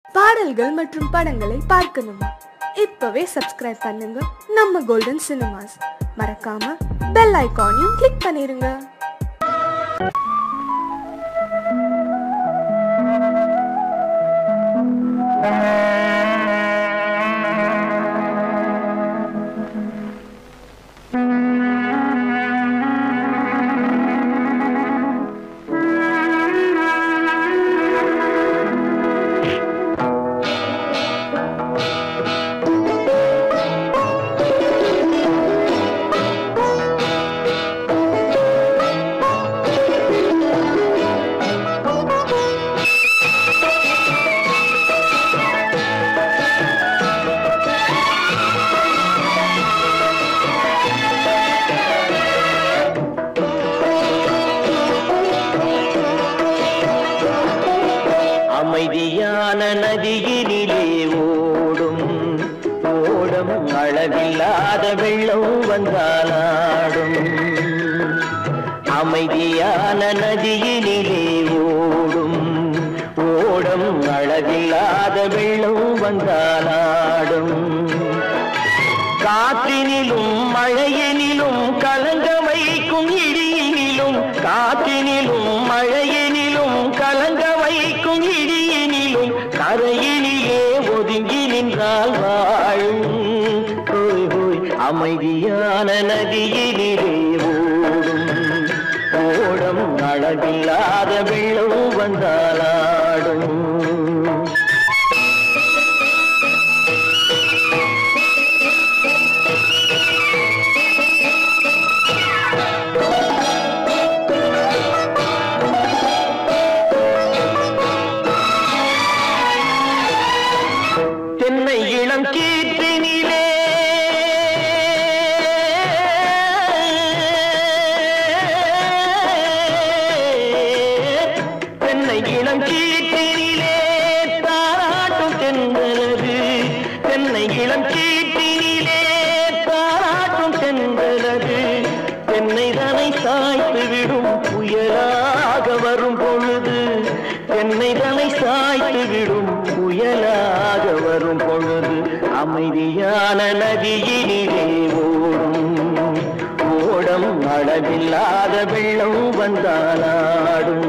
பாடல்கள் மற்றும் படங்களை பார்க்கணுமா இப்பவே சப்ஸ்கிரைப் பண்ணுங்க நம்ம கோல்டன் சினிமாஸ் மறக்காம பெல் ஐகானையும் கிளிக் பண்ணிருங்க அமைதியான நதியினிலே ஓடும் ஓடம் அளவில்லாத வெள்ளம் வந்தாலாடும் அமைதியான நதியினிலே ஓடும் ஓடம் அளவில்லாத வெள்ளம் வந்தாலாடும் காற்றினிலும் மழையினிலும் கலங்க வைக்கும் இடியினிலும் காற்றினிலும் மழையினிலும் கலங்க வைக்கும் இடியினிலும் கரையினிலே ஒதுங்கி நின்றால் வாழும் ஹோய் ஹோய் அமைதியான நதியினிலே ஓடும் ஓடம் அளவில்லாத வெள்ளம் வந்தாலாடும் தென்னை இளம் கீற்றினிலே தென்னை இளம் கீற்றினிலே தாராட்டும் தென்றலது தென்னை இளம் கீற்றினிலே தாராட்டும் தென்றலது தென்னை தனை சாய்த்து விடும் புயலாக வரும் பொழுது தென்னை தனை சாய்த்து விடும் புயலாக வரும் பொழுது அமைதியான நதியினிலே ஓடும் ஓடம் அளவில்லாத வெள்ளம் வந்தாலாடும்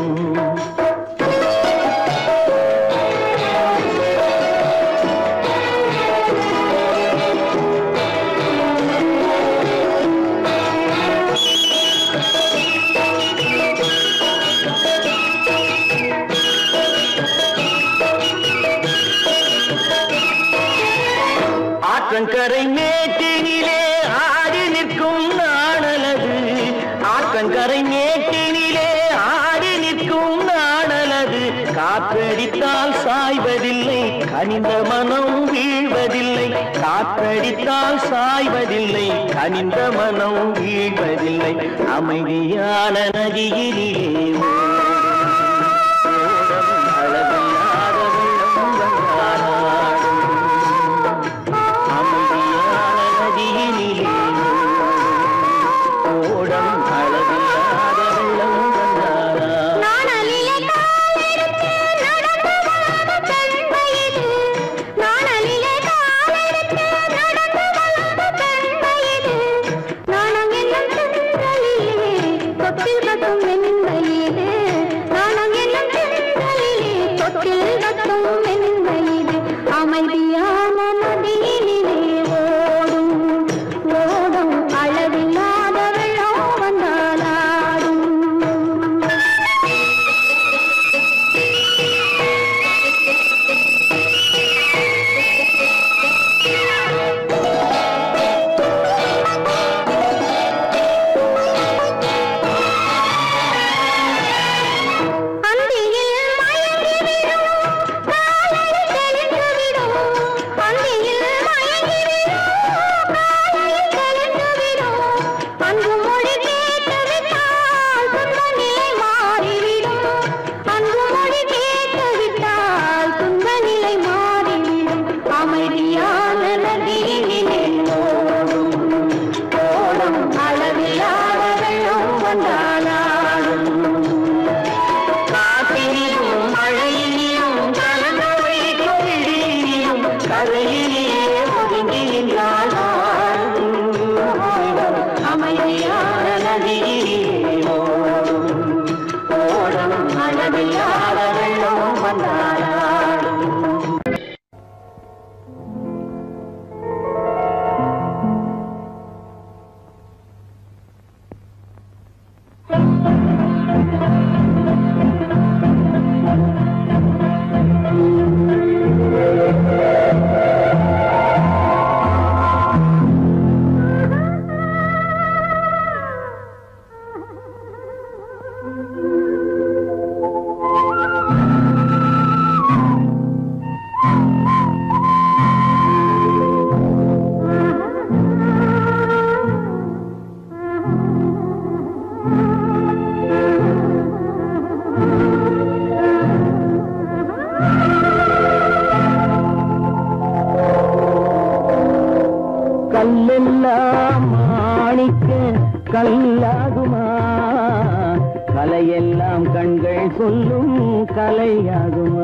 ஆற்றங்கரை மேட்டினிலே ஆடி நிற்கும் நாணலது ஆற்றங்கரை மேட்டினிலே ஆடி நிற்கும் நாணலது காற்றடித்தால் சாய்வதில்லை கனிந்த மனம் வீழ்வதில்லை காற்றடித்தால் சாய்வதில்லை கனிந்த மனம் வீழ்வதில்லை அமைதியான நதியினிலே ஓடும் அளவில்லாத வெள்ளம் வந்தாலாடும் அமைதியான நதியினிலே ஓடம் அளவில்லாத வெள்ளம் வந்தாரா நாணலிலே காலெடுத்து நடந்து வளர்ந்த பெண்மையிது. நாணலிலே காலெடுத்து நடந்து வளர்ந்த பெண்மையிது. நாணம் என்னும் செங்கலிலே தொட்டில் கட்டும் வெண்மையிலே கரையிலே ஒதுங்கி நின்றால் ஆடும் அமைதியான நதியிலே ஓடும் ஓடும் அளவில்லாத வெள்ளம் வந்தாடும் கல்லெல்லாம் மாணிக்க கல்லாகுமா கலையெல்லாம் கண்கள் சொல்லும் கலையாகுமா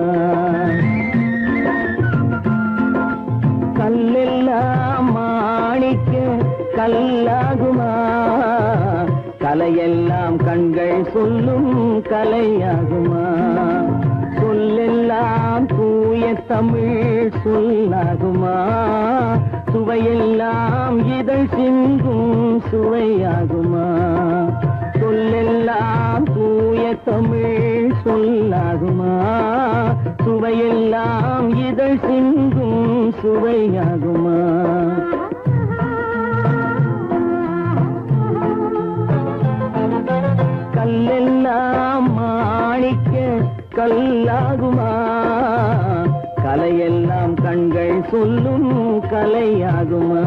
கல்லெல்லாம் மாணிக்க கல்லாகுமா கலையெல்லாம் கண்கள் சொல்லும் கலையாகுமா சொல்லெல்லாம் தூய தமிழ் சொல்லாகுமா சுவையெல்லாம் இதழ் சிந்தும் சுவையாகுமா சொல்லெல்லாம் தூய தமிழ் சொல்லாகுமா சுவையெல்லாம் இதழ் சிந்தும் சுவையாகுமா கல்லெல்லாம் மாணிக்க கல்லாகுமா கலையெல்லாம் கண்கள் சொல்லும் கலையாகுமா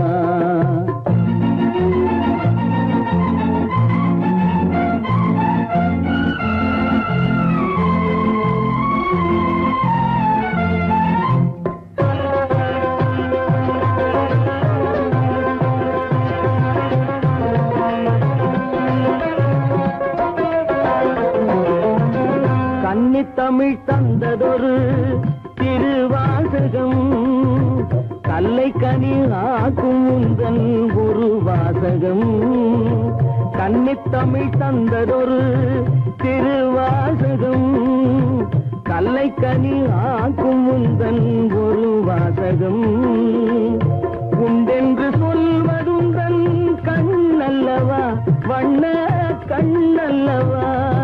கன்னி தமிழ் தந்ததொரு திருவாசகம் கல்லை கனி ஆக்கும் உந்தன் ஒரு வாசகம் கன்னி தமிழ் தந்ததொரு திருவாசகம் கல்லை கனி ஆக்கும் உந்தன் ஒரு வாசகம் உண்டென்று சொல்வதுந்தன் கண்ணல்லவா வண்ண கண்ணல்லவா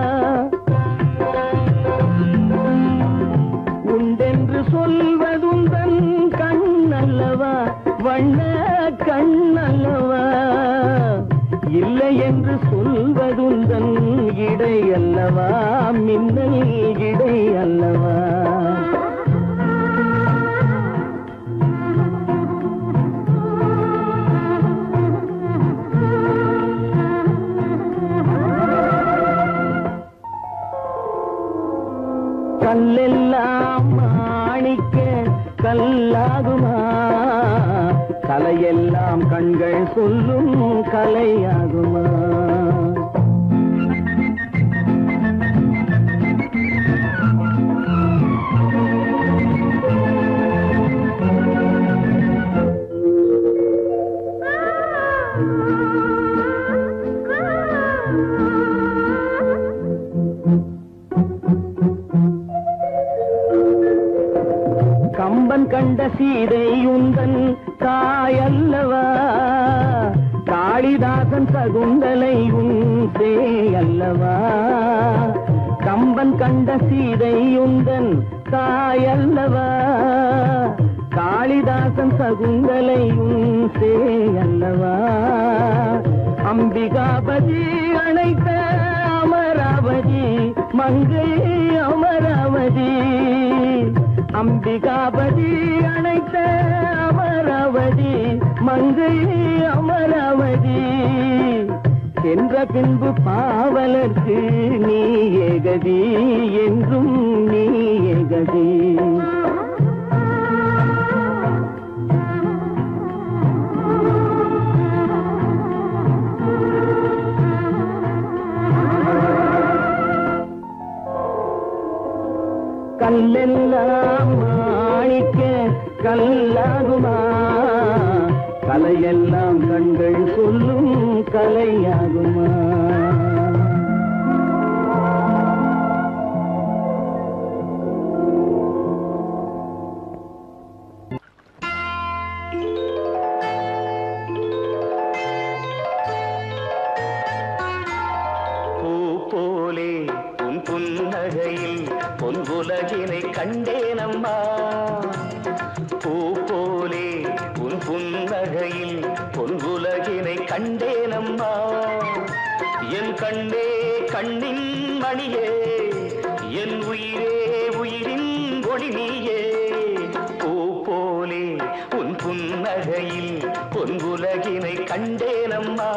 உண்டென்று சொல்வதுந்தன் கண்ணல்லவா வண்ண கண்ணல்லவா இல்லை என்று சொல்வதுந்தன் இடை அல்லவா மின்னல் இடை அல்லவா கல்லெல்லாம் மாணிக்க கல்லாகுமா கலையெல்லாம் கண்கள் சொல்லும் கலையாகுமா கம்பன் கண்ட சீதை உந்தன் தாயல்லவா காளிதாசன் சகுந்தலை உன் அல்லவா கம்பன் கண்ட சீதை உந்தன் தாயல்லவா காளிதாசன் சகுந்தலை உன் அல்லவா அம்பிகாபதி அழைத்த அமராவதி மங்கை அமராவதி அம்பிகாபதி அணைத்த அமராவதி மங்கை அமராவதி சென்ற பின்பு பாவலர்க்கு நீ ஏகதி என்றும் நீ ஏகதி கல்லெல்லாம் மாணிக்க கல்லாகுமா கலையெல்லாம் கண்கள் சொல்லும் கலையாகுமா பூ போலே உன் புன்னகையில் பொன் உலகினை கண்டேனம்மா பூ போலே உன் புன்னகையில் பொன் உலகினை கண்டேனம்மா என் கண்ணே கண்ணின் மணியே என் உயிரே உயிரின் ஒளி நீயே பூ போலே உன் புன்னகையில் பொன் உலகினை கண்டேனம்மா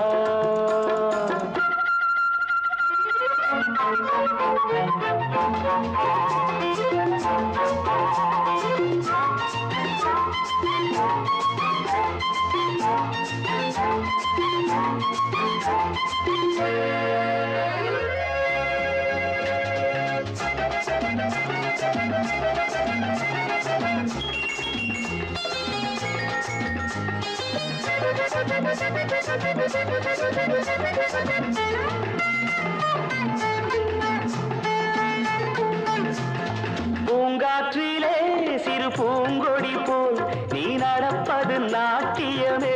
பூங்காற்றிலே சிறு பூங்கொடி போல் நீ நடப்பது நாட்டியமே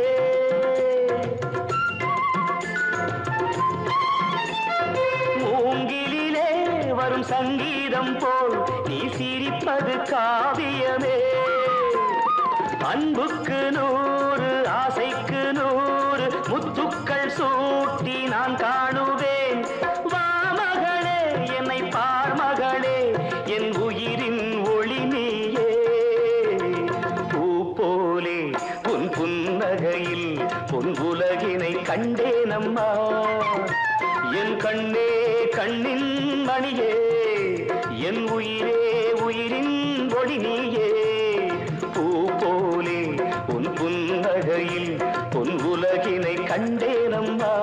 மூங்கிலிலே வரும் சங்கீதம் போல் நீ சிரிப்பது காவியமே அன்புக்கு நூறு ஆசைக்கு நூறு முத்துக்கள் சூட்டி நான் காணுவேன் வா மகளே என்னை பார் மகளே என் உயிரின் ஒளி நீயே பூ போலே உன் புன்னகையில் பொன் உலகினை கண்டேனம்மா என் கண்ணே கண்ணின் மணியே என் உயிரே உயிரின் ஒளி நீயே பூ போலே உன் புன்னகையில் பொன் உலகினை கண்டேனம்மா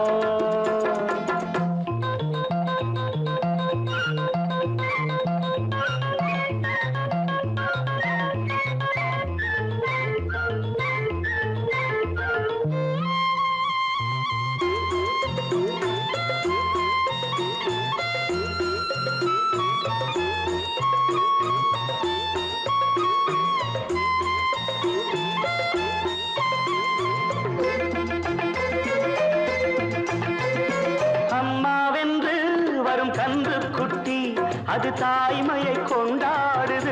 அம்மாவென்று வரும் கன்று குட்டி அது தாய்மையை கொண்டாடுது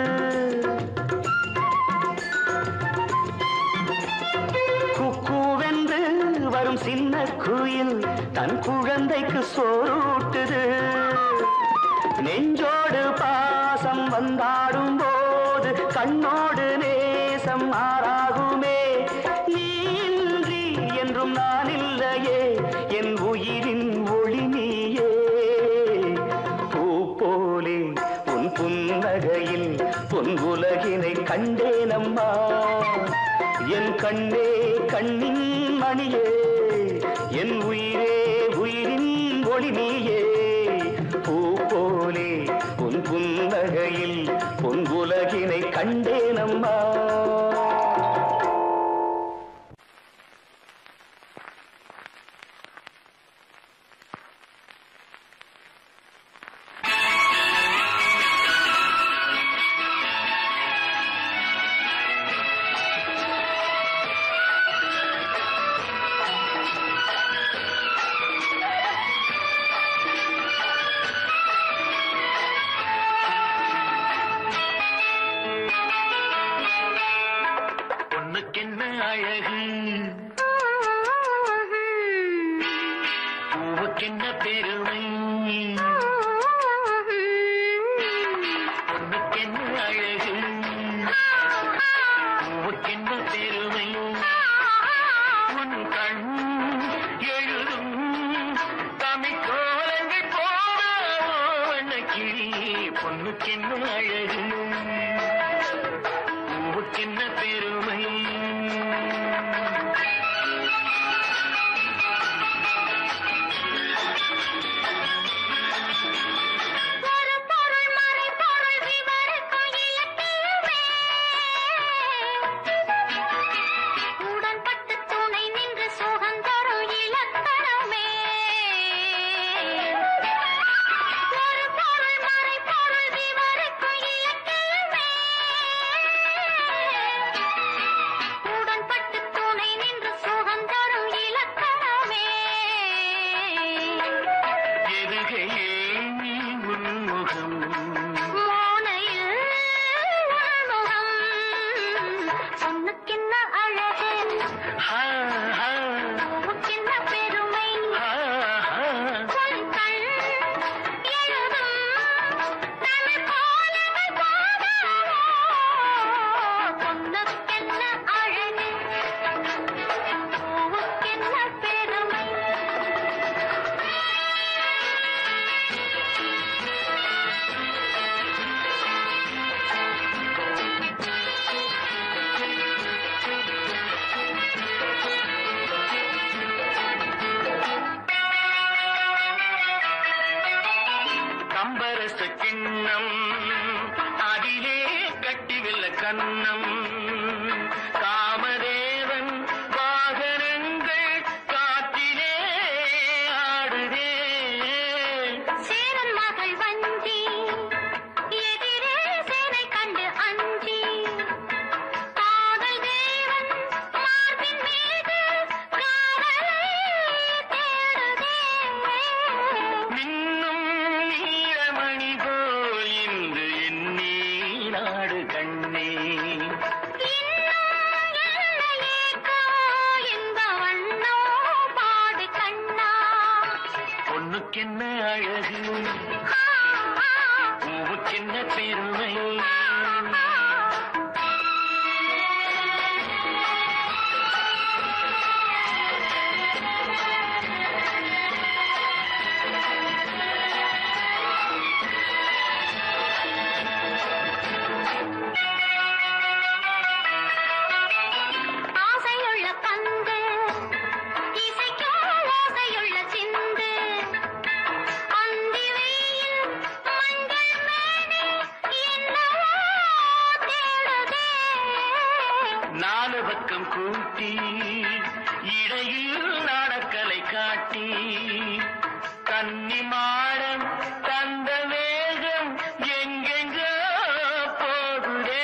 குக்கூவென்று வரும் சின்ன குயில் தன் குழந்தைக்கு சோறூட்டுது நெஞ்சோடு பாசம் வந்தாடும் போது கண்ணோடு நேசம் மாறாகுமே நீன்றி என்றும் நான் இல்லையே என் உயிரின் ஒளி நீயே பூ போலே உன் புன்னகையில் பொன் உலகினை கண்டேனம்மா என் கண்ணே கண்ணின் மணியே என் உயிரே உயிரின் ஒளி நீயே பூ போலே உன் புன்னகையில் பொன் உலகினை கண்டேனம்மா பொண்ணுக்கென்ன அழகு பூவுக்கென்ன பெருமை பொண்ணுக்கென்ன அழகு பூவுக்கென்ன பெருமை உன் கண் எழுதும் தமிழ் கோலங்கள் போன கிளி பொண்ணுக்கென்ன அழகு பூவுக்கென்ன பெருமை ஒரு பொருள் மறை பொருள் விவரிக்கும் இலக்கியமே கன்னம் காமதேவன் வாகனங்கள் காற்றிலே ஆடுதே சேரன் மகள் வஞ்சி எதிரே சேனை கண்டு அஞ்சி காதல் தேவன் மார்பின் மீது காவலை தேடுதே மின்னும் நீலமணி போல் இன்று என் நீராடு கண்ணே பொண்ணுக்கென்ன அழகு பூவுக்கென்ன பெருமை ஆசையுள்ள பந்து இசைக்கோ ஓசையுள்ள சிந்து அந்தி வெயில் மஞ்சள் மேனி என்னவோ தேடுதே நாலு பக்கம் கூட்டி இடையில் நாடக்கலை காட்டி கன்னி மாடம் தந்த வேகம் எங்கெங்கோ போகுதே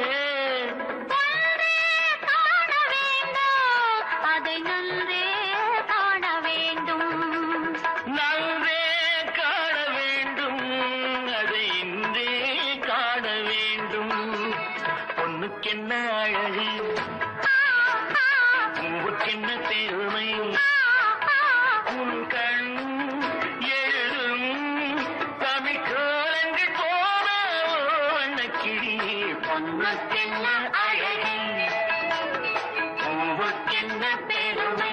ஒன்றே காண வேண்டும் அதை நன்றே காண வேண்டும் நன்றே காண வேண்டும் அதை இன்றே காண வேண்டும் பொண்ணுக்கென்ன அழகு பூவுக்கென்ன பெருமை உன் கண் எழுதும் தமிழ் கோலங்கள் போன வண்ணக்கிளி பொண்ணுக்கென்ன அழகு பூவுக்கென்ன பெருமை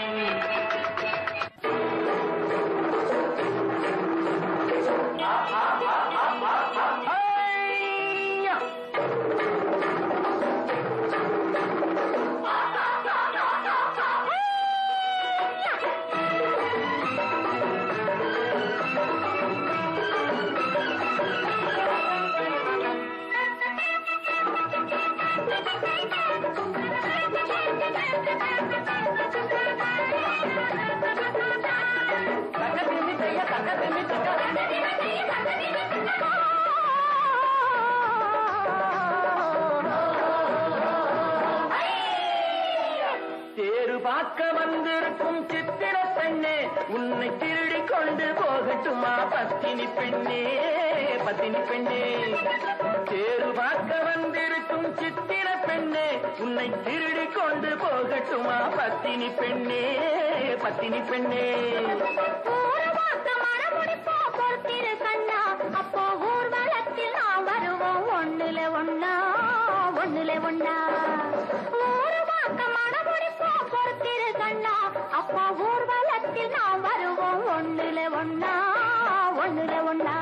தேரு பார்க்க வந்திருக்கும் சித்திர பெண்ணே உன்னை திருடி கொண்டு போகட்டுமா பத்தினி பெண்ணே பத்தினி பெண்ணே தேரு பார்க்க வந்திருக்கும் சித்திர பெண்ணே உன்னை திருடி கொண்டு போகட்டுமா பத்தினி பெண்ணே பத்தினி பெண்ணே ஊர்வாக்க மணமுடிப்போம் பொறுத்திரு கண்ணா அப்போ ஊர்வலத்தில் நாம் வருவோம் ஒண்ணுல ஒண்ணா ஒண்ணுல ஒண்ணா ஊர்வாக்க மணமுடிப்போம் பொறுத்திரு கண்ணா அப்போ ஊர்வலத்தில் நாம் வருவோம் ஒண்ணுல ஒண்ணா ஒண்ணுல ஒண்ணா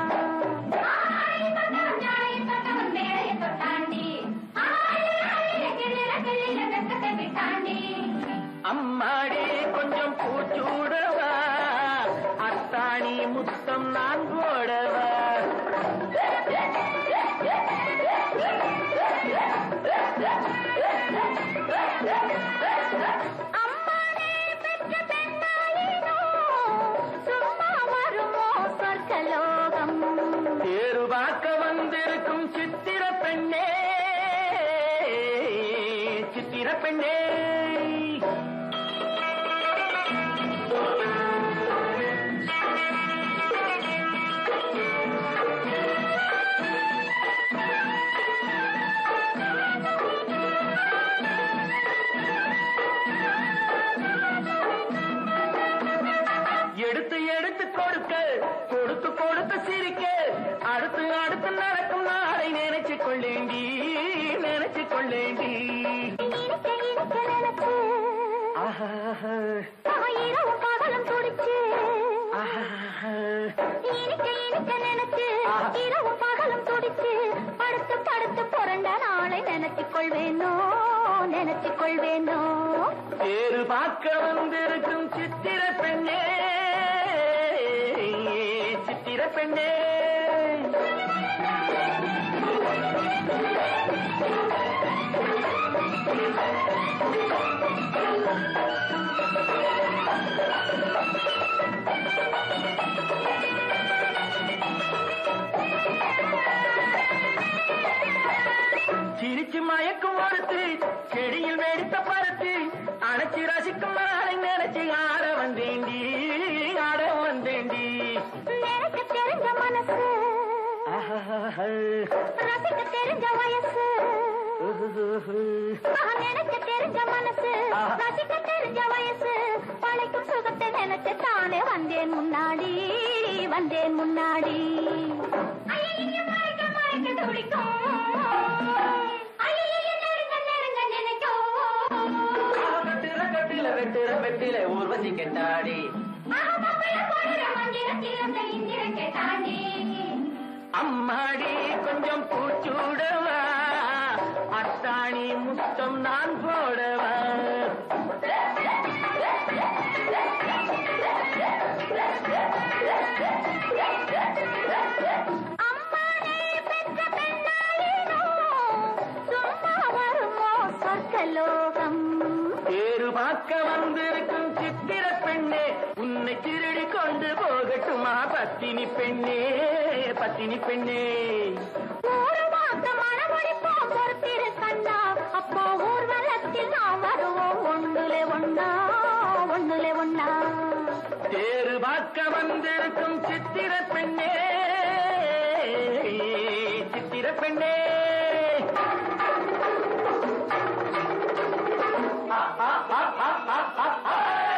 அம்மாடி கொஞ்சம் பூச்சூடவா அத்தாணி முத்தம் நான் போடவா அம்மானே பெற்ற பெண்ணாயினோ சும்மா வருமோ சொர்க்கலோகம் தேரு பார்க்க வந்திருக்கும் சித்திர பெண்ணே சித்திர பெண்ணே எடுத்து எடுத்து கொடுக்க கொடுத்து கொடுத்து சிரிக்க அடுத்து அடுத்து நடக்கும் நாளை நினைச்சு கொள்ளேண்டி நினைச்சு கொள்ளேண்டி இனிக்க இனிக்க நினைச்சு ஆஹா இரவும் பகலும் துடிச்சு ஆஹா இனிக்க இனிக்க நினைச்சு இரவும் பகலும் துடிச்சு படுத்து படுத்து புரண்ட நாளை நினைச்சுக் கொள்வேனோ நினைச்சுக் கொள்வேனோ தேரு பார்க்க வந்திருக்கும் சித்திர பெண்ணே சித்திர பெண்ணே ஆ மயக்கும் ஒருத்து செடியில் வெடித்த பருத்து அணைச்சி ரசிக்கும் நாளை நினைச்சு ஆட வந்தேண்டி ஆட வந்தேண்டி நினைக்க தெரிஞ்ச மனசு ரசிக்க தெரிஞ்ச வயசு நான் நினைக்க தெரிஞ்ச மனசு ரசிக்க தெரிஞ்ச வயசு பழைக்கும் சுகத்தை நினைச்சு தானே வந்தேன் முன்னாடி வந்தேன் முன்னாடி ஐயையோ, மறைக்க, மறைக்க துடிக்கும். ஐயையோ, நெருங்க, நெருங்க நினைக்கும். வெட்டுற கட்டில வெட்டுற வெட்டில ஊர்வசி கெட்டாடி ஆஹா, பம்பைய போடுற மந்திரத்தில் அந்த இந்திரத்தை தாண்டி அம்மாடி கொஞ்சம் பூச்சூடவா அத்தாணி முத்தம் நான் போடவா அம்மானே பெற்ற பெண்ணாயினோ சும்மா வருமோ சொர்க்கலோகம் பேரு பார்க்க வந்திருக்கும் சித்திர பெண்ணே உன்னை திருடி கொண்டு போகட்டுமா பத்தினி பெண்ணே பத்தினி பெண்ணே ஒரு வாக்க மனமொழிப்போம் பொறுத்திரு கண்ணா அப்போ ஊர்வலத்தில் நாம் வருவோம் ஒண்ணுலே ஒண்ணா ஒண்ணுலே ஒண்ணா தேரு பார்க்க வந்திருக்கும் சித்திர பெண்ணே சித்திர பெண்ணே ஆ, ஆ, ஆ, ஆ, ஆ, ஆ, ஆ.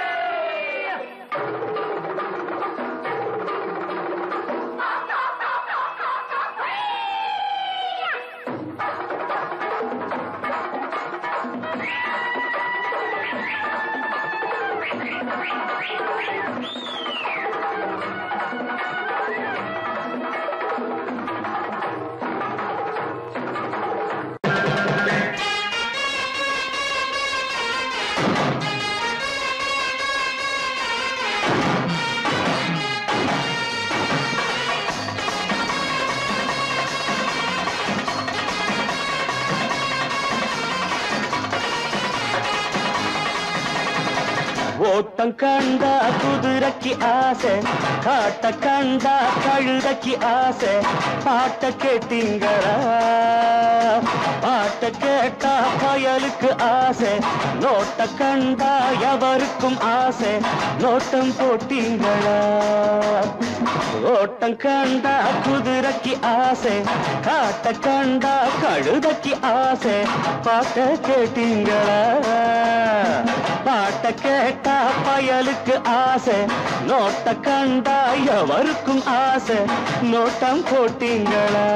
ஓட்டம் கண்டா குதிரைக்கு ஆசை காட்ட கண்டா கழுதைக்கு ஆசை பாட்ட கேட்டீங்களா பாட்ட கேட்டா பயலுக்கு ஆசை நோட்ட கண்டா எவருக்கும் ஆசை நோட்டம் போட்டீங்களா ஓட்டம் கண்டா குதிரைக்கு ஆசை காட்ட கண்டா கழுதைக்கு ஆசை பாட்ட கேட்டீங்களா பாட்ட கேட்டா பயலுக்கு ஆசை நோட்ட கண்டா எவருக்கும் ஆசை நோட்டம் போட்டீங்களா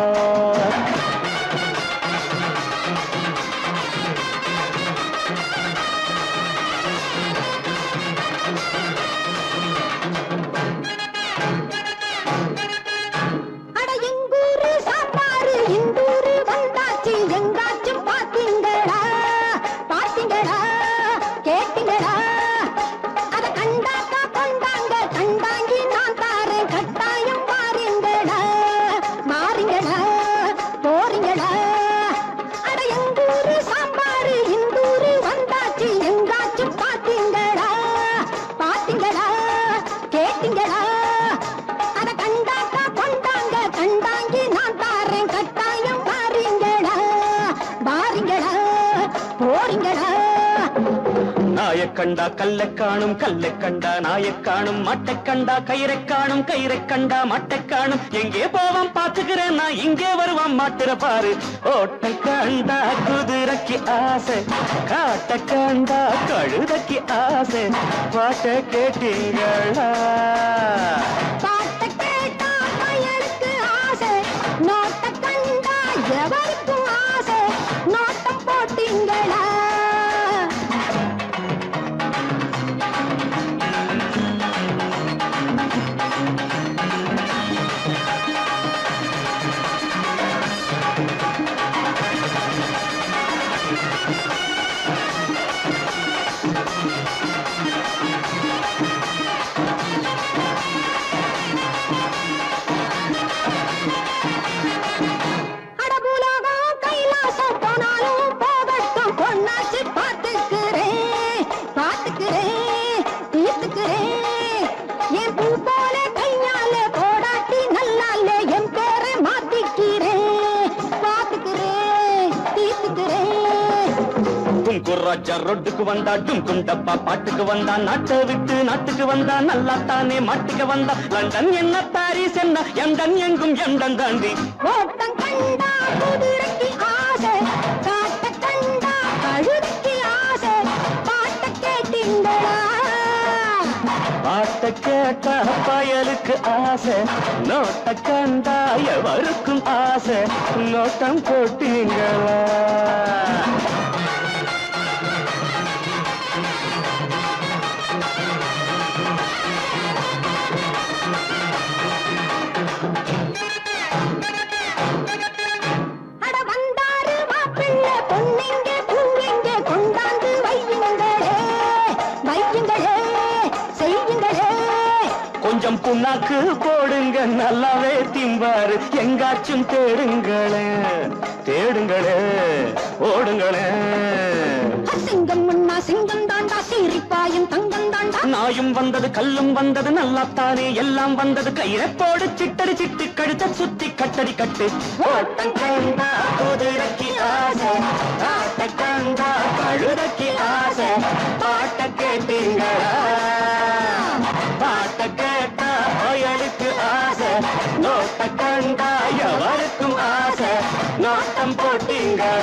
அட எங்கூரு சாப்பாரு இந்தூரு வந்தாச்சு எங்காச்சும் பாத்தீங்களா பாத்தீங்களா கேட்டீங்களா அத கண்டாக்கா கொண்டாங்க கண்டாங்கி நான் தாரேன் கட்டாயம் பாருங்களா மாறிங்களா போறீங்களா அட எங்கூரு சாம்பாரு இந்தூரு வந்தாச்சு எங்காச்சும் பாத்தீங்களா பாத்தீங்களா கேட்டீங்களா அத கண்டாக்கா கொண்டாங்க கண்டாங்கி நான் தாரேன் கட்டாயம் பாருங்களா பாருங்களா போறீங்களா நாயக் கண்டா கல்லை காணும் கல்லை கண்டா நாயக் காணும் மட்டை கண்டா கயிறை காணும் கயிறை கண்டா மட்டை காணும் எங்கே போவான் பாத்துக்கிறேன் நான் இங்கே வருவான் மாட்டுற பாரு ஓட்ட கண்டா குதிரைக்கு ஆசை காட்ட கண்டா கழுதைக்கு ஆசை பாட்ட கேட்டீங்களா பாட்ட கேட்டா பயலுக்கு ஆசை நோட்ட கண்டா எவருக்கும் ஆசை நோட்டம் போட்டீங்களா டும் குர்ராஜா ரொட்டுக்கு வந்தா டும் குண்டப்பா பாட்டுக்கு வந்தா நாட்டை விட்டு நாட்டுக்கு வந்தா நல்லா தானே மாட்டுக்கு வந்தா லண்டன் என்ன பாரிஸ் என்ன எண்டன் எங்கும் எண்டன் தாண்டி ஓட்டம் கண்டா குதிரைக்கு ஆசை காட்ட கண்டா கழுதைக்கு ஆசை பாட்ட கேட்டீங்களா பாட்ட கேட்டா பயலுக்கு ஆசை நோட்ட கண்டா எவருக்கும் ஆசை நோட்டம் போட்டீங்களா அட வந்தாரு மாப்பிள்ளை பொண்ணுங்க பூவெங்க கொண்டாந்து வையுங்களே வையுங்களே செய்யுங்களே கொஞ்சம் புண்ணாக்கு போடுங்க நல்லாவே திம்பாரு எங்காச்சும் தேடுங்களே தேடுங்களே ஓடுங்களே சிங்கம் முன்னா சிங்கம் தாண்டா சீரிப்பாயும் தங்கம் தாண்டா நாயும் வந்தது கல்லும் வந்தது நல்லாத்தானே எல்லாம் வந்தது கயிறை போடு சிட்டடி சிட்டு கழுத்த சுத்தி கட்டடி கட்டு ஓட்டம் கண்டா குதிரைக்கு ஆசை ஆட்ட கண்டா கழுதைக்கு ஆசை பாட்ட கேட்டீங்களா பாட்ட கேட்டா பயலுக்கு ஆசை நோட்ட கண்டா எவருக்கும் ஆசை நோட்டம் போட்டீங்களா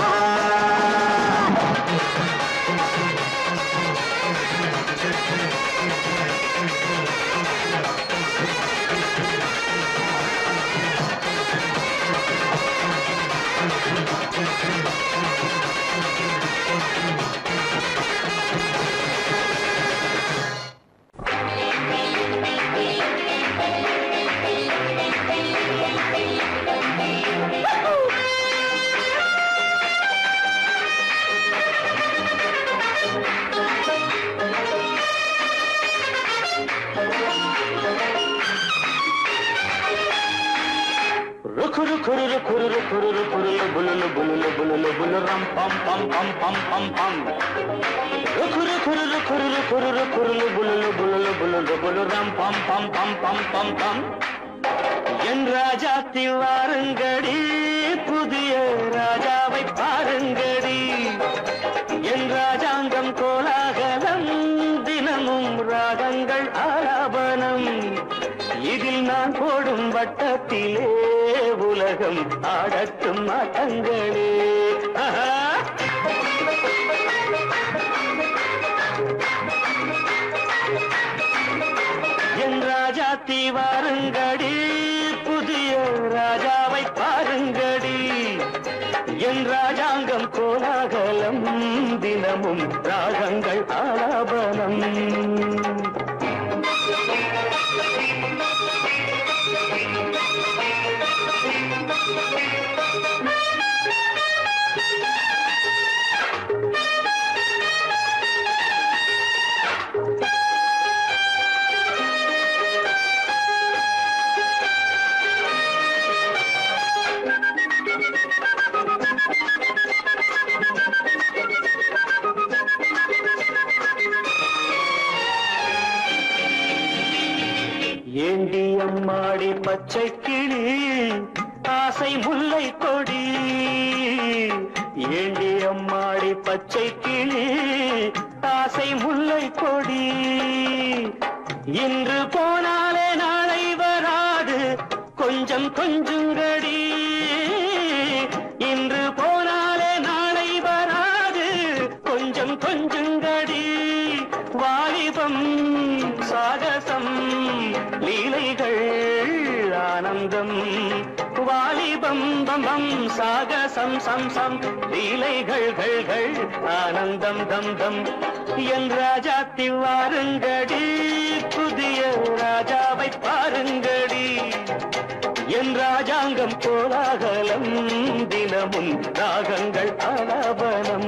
రుకురు కురురు కురురు కురురు కురులు బులులు బులులు బులులు బులు రం పం పం పం పం పం పం రుకురు కురురు కురురు కురురు కురులు బులులు బులులు బులులు బులు రం பம் பம் பம் பம் பம் பம் என் ராஜாத்தி வாருங்கடி புதிய ராஜாவை பாருங்கடி என் ராஜாங்கம் கோலாகலம் தினமும் ராகங்கள் ஆலாபனம் இதில் நான் போடும் வட்டத்திலே உலகம் ஆடட்டும் ஆட்டங்களே ஆஹா என் ராஜாத்தி வாருங்கடி புதிய ராஜாவை பாருங்கடி என் ராஜாங்கம் கோலாகலம் தினமும் ராகங்கள் ஆலாபனம் ஏண்டி அம்மாடி பச்சை கிளி ஆசை முல்லை கொடி ஏண்டி அம்மாடி பச்சை கிளி ஆசை முல்லை கொடி இன்று போனாலே நாளை வராது கொஞ்சம் கொஞ்சங்கடி இன்று போனாலே நாளை வராது கொஞ்சம் கொஞ்சங்கடி வாலிபம் சாகசம் லீலைகள் ஆனந்தம் வாலிபம் பம் பம் சாகசம் சம் சம் லீலைகள் கள் கள் ஆனந்தம் தம் தம் என் ராஜாத்தி வாருங்கடி புதிய ராஜாவை பாருங்கடி என் ராஜாங்கம் கோலாகலம் தினமும் ராகங்கள் ஆலாபனம்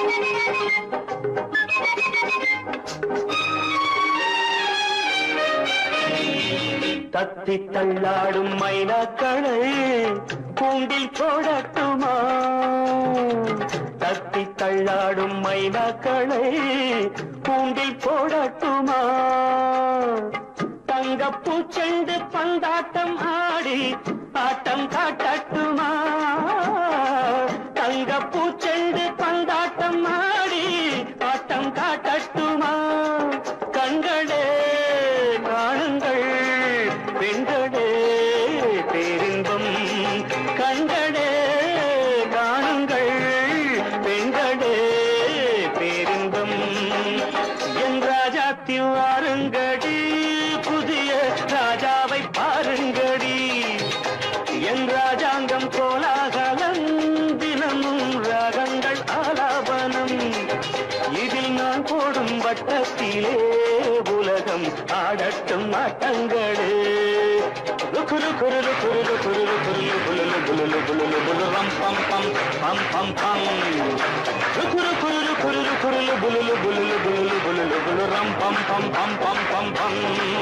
Thank you. தத்தி தள்ளாடும் மைனாக்களை கூண்டில் போடட்டுமா தத்தி தள்ளாடும் மைனாக்களை கூண்டில் போடட்டுமா தங்கப்பூ செண்டு பந்தாட்டம் ஆடி ஆட்டம் காட்டட்டுமா தங்கப்பூ செண்டு பந்தாட்டம் ஆடி ஆட்டம் காட்டட்டுமா கண்களே காணுங்கள் பெண்களே பேரின்பம் கண்களே காணுங்கள் பெண்களே பேரின்பம் என் ராஜாத்தி வாருங்கடி புதிய ராஜாவை பாருங்கடி என் ராஜாங்கம் கோலாகலம் தினமும் ராகங்கள் ஆலாபனம் இதில் நான் போடும் வட்டத்திலே உலகம் ஆடட்டும் ஆட்டங்களே குரு குரு குரு குரு குரு குலுலு குலுலு குலுலு குலுரம் பம் பம் பம் பம் பம் குரு குரு குரு குரு குலுலு குலுலு குலுலு குலுலு குலுரம் பம் பம் பம் பம் பம் பம்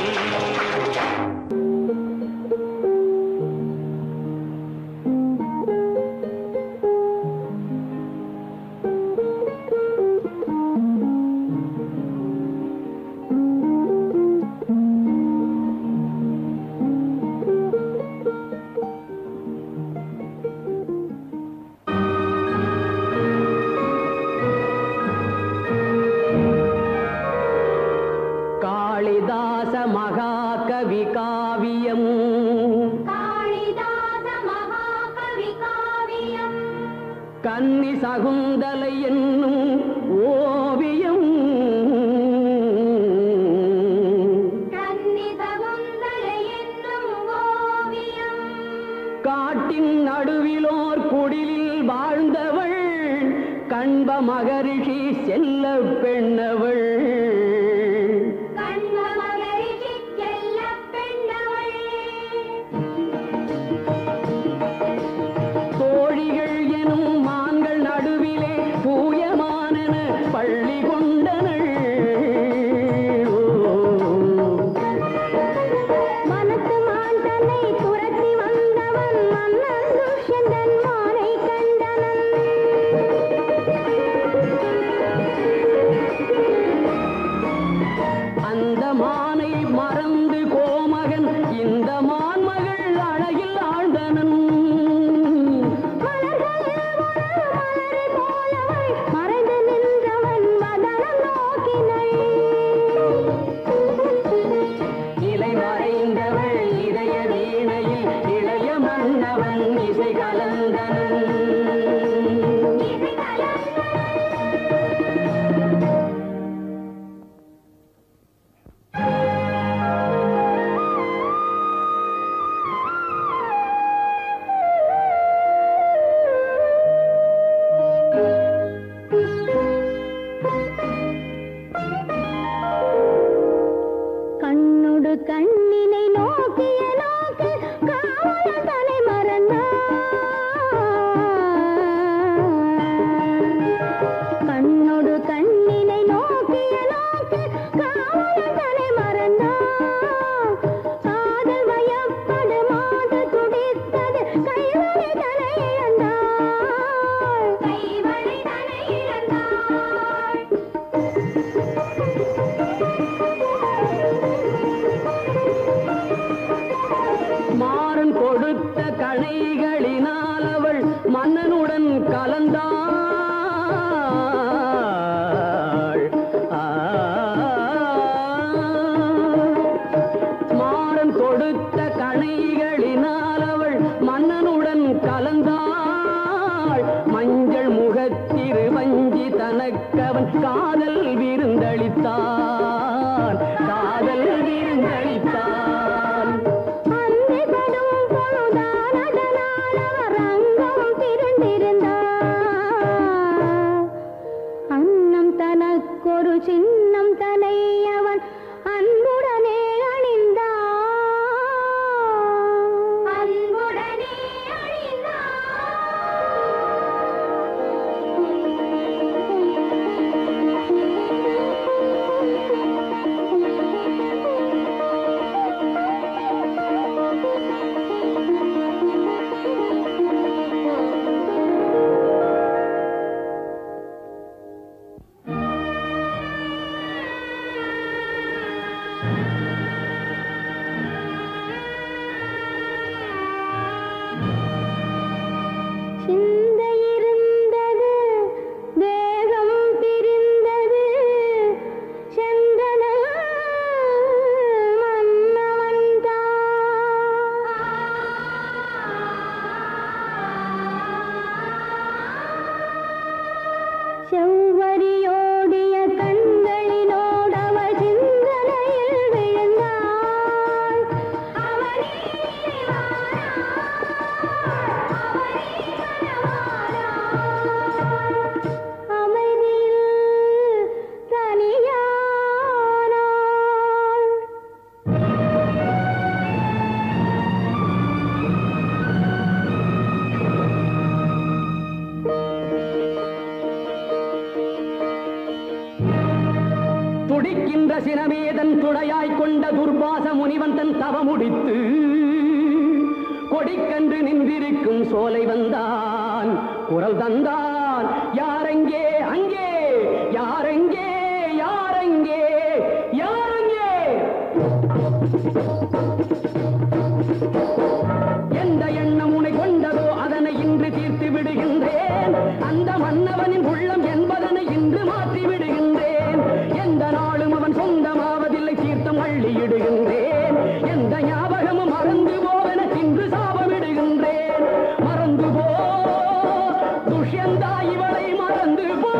காளிதாச மகாகவி காவியம் காளிதாச மகாகவி காவியம் கன்னி சகுந்தலை என்னும் ஓவியம் கன்னி சகுந்தலை என்னும் ஓவியம் காட்டின் நடுவிலோர் குடிலில் வாழ்ந்தவள் கண்ப மகரிஷி செல்ல பெண்ணவள் கண்ப மகரிஷி செல்லப் பெண்ணவள் தோழிகள் எனும் மான்கள் நடுவிலே தூயமானன பள்ளி கொண்டனள் ஓ. மனத்து மான் தன்னை துரத்தி வந்தவன் மன்னன் துஷ்யந்தன் மானை கண்டனன் அந்த மானை மறந்து கோமகன் இந்த மான்மகள் அழகில் ஆழ்ந்தனன் மலர்களில் ஒரு மலரை போலவள் மறைந்து நின்றவன் வதனம் நோக்கினள் இலை மறைந்தவள் இதய வீணையில் இளைய மன்னவன் இசை கலந்தனன் இசை கலந்த கண்ணொடு கண்ணினை நோக்கிய நோக்கு காவலன் தலை மறந்தான் கண்ணொடு கண்ணினை நோக்கிய நோக்கு காவலன் தலை மறந்தான் காதல் வயப்படு மாது துடித்தது கைவழி தலை இழந்தாள் கைவழி தலை இழந்தாள் மாறன் கொடுத்த கணைகளினால் அவள் மன்னனுடன் கலந்தாள் ஆ. மாறன் கொடுத்த கணைகளினால் அவள் மன்னனுடன் கலந்தாள் மஞ்சள் முகத்திரு வஞ்சி தனக்கவன் காதல் விருந்தளித்தான் காதல் விருந்தளித்தான் அந்தி படும் பொழுதானதனால் அவர் அங்கம் திரண்டிருந்தார் துணையாய் கொண்ட துர்பாச முனிவன் தன் தவமுடித்து கொடிக்கன்று நின்றிருக்கும் சோலை வந்தான் குரல் தந்தான் யாரெங்கே அங்கே யாரெங்கே யாரெங்கே யாரெங்கே எந்த எண்ணம் உனை கொண்டதோ அதனை இன்று தீர்த்து விடுகின்றேன் அந்த மன்னவனின் உள்ளம் என்பதனை இன்று மாற்றி விடுகின்றேன் எந்த நாளும் அவன் சொந்தமாவதில்லை தீர்த்தம் அள்ளியிடுகின்றேன் எந்த ஞாபகமும் மறந்து போவென இன்று சாபமிடுகின்றேன் மறந்து போ துஷ்யந்தா இவளை மறந்து போ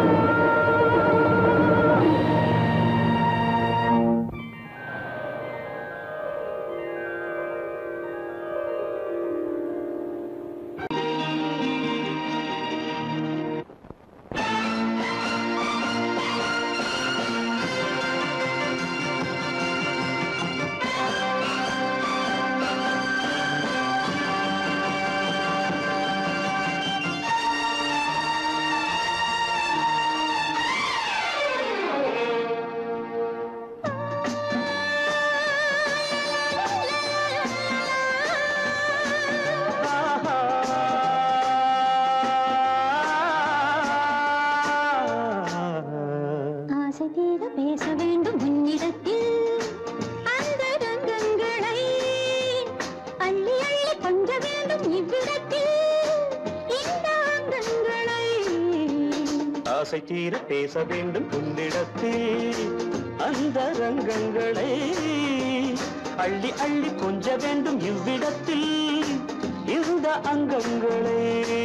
ஆசை தீர பேச வேண்டும் உன்னிடத்தில் அந்த ரங்கங்களை அள்ளி அள்ளி கொஞ்ச வேண்டும் இவ்விடத்தில் இந்த அங்கங்களை ஆசை தீர பேச வேண்டும் உன்னிடத்தில் அந்த ரங்கங்களை அள்ளி அள்ளி கொஞ்ச வேண்டும் இவ்விடத்தில் இந்த அங்கங்களை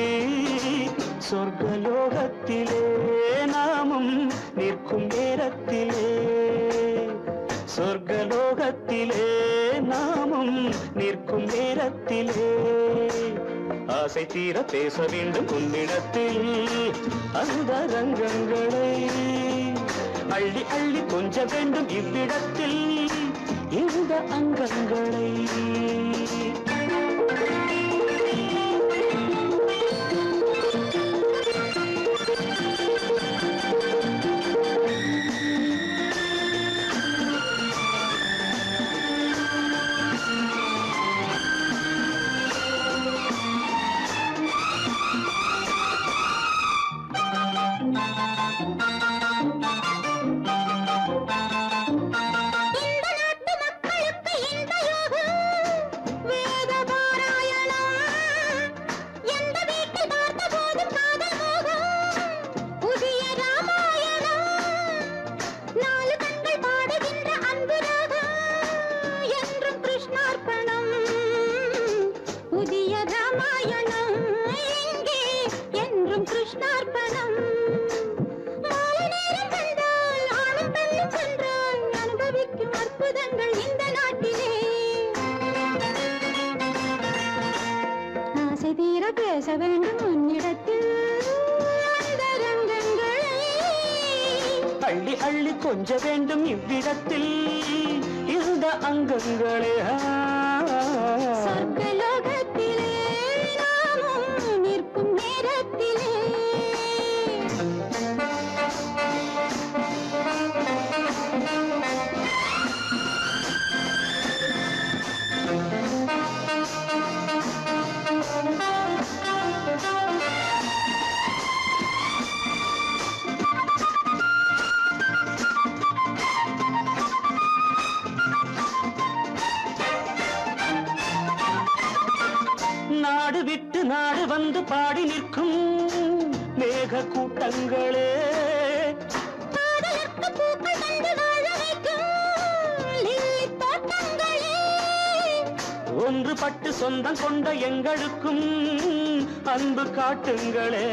சொர்க்கலோகத்திலே நாமும் நிற்கும் நேரத்திலே சொர்க்கலோகத்திலே நாமும் நிற்கும் நேரத்திலே ஆசை தீர பேச வேண்டும் உன்னிடத்தில் அந்த ரங்கங்களை அள்ளி அள்ளி கொஞ்ச வேண்டும் இவ்விடத்தில் இந்த அங்கங்களை இந்த நாட்டு மக்களுக்கு இந்த யோகம் வேத பாராயணம் எந்த வீட்டில் பார்த்த போதும் காதல் மோகம் புதிய ராமாயணம் நாலு கண்கள் பாடுகின்ற அன்பு ராகம் என்றும் கிருஷ்ணார்ப்பணம் புதிய ராமாயணம் இங்கே என்றும் கிருஷ்ணார்ப்பணம் மாலை நேரம் கண்டால் ஆணும் பெண்ணும் சென்றால் அனுபவிக்கும் அற்புதங்கள் இந்த நாட்டிலே ஆசை தீர பேச வேண்டும் உன்னிடத்தில் அந்த ரங்கங்களை அள்ளி அள்ளி கொஞ்ச வேண்டும் இவ்விடத்தில் இந்த அங்கங்களே ஆ. சொர்க்கலோகத்திலே நாமும் நிற்கும் நேரத்திலே நாடு விட்டு நாடு வந்து பாடி நிற்கும் மேக கூட்டங்களே காதலுக்கு பூக்கள் கண்டு வாழ வைக்கும் லில்லி தோட்டங்களே ஒன்றுபட்டு சொந்தம் கொண்ட எங்களுக்கும் அன்பு காட்டுங்களே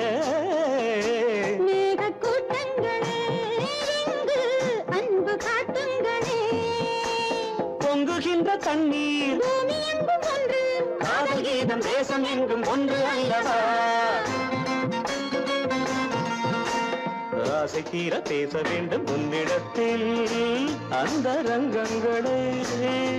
மேக கூட்டங்களே இங்கு அன்பு காட்டுங்களே பொங்குகின்ற தண்ணீர் பூமி எங்கும் ஒன்று காதல் கீதம் தேசம் எங்கும் ஒன்று அல்லவா ஆசை தீர பேச வேண்டும் உன்னிடத்தில் அந்த ரங்கங்களே